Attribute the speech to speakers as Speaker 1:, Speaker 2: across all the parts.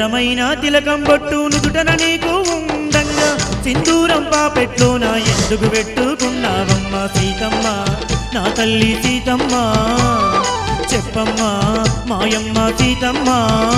Speaker 1: చందనమైన తిలకం బొట్టు నుదుటన నీకు ఉండంగా సింధూరం పాపెట్లోన ఎందుకు పెట్టుకున్నావమ్మ సీతమ్మ నా తల్లి సీతమ్మ చెప్పమ్మా మాయమ్మ సీతమ్మ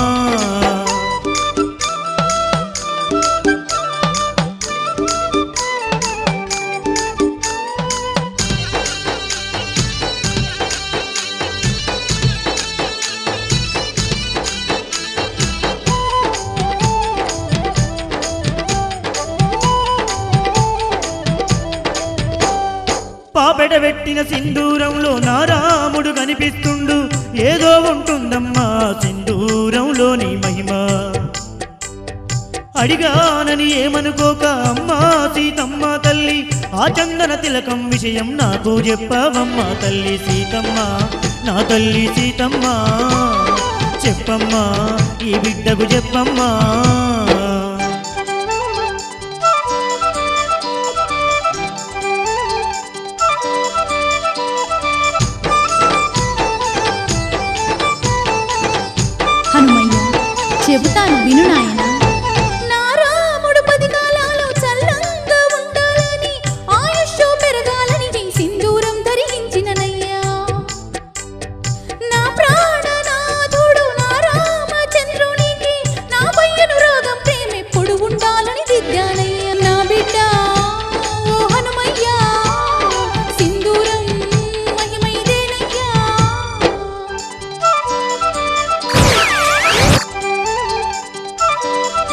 Speaker 1: పాపెట పెట్టిన సింధూరంలో నా రాముడు కనిపిస్తుండు ఏదో ఉంటుందమ్మా సింధూరంలోని మహిమ అడిగానని ఏమనుకోక అమ్మా సీతమ్మ తల్లి ఆ చందన తిలకం విషయం నాకు చెప్పవమ్మ తల్లి సీతమ్మ నా తల్లి సీతమ్మ చెప్పమ్మా ఈ బిడ్డకు చెప్పమ్మా
Speaker 2: హనుమయ్య చెబుతాను విను నాయన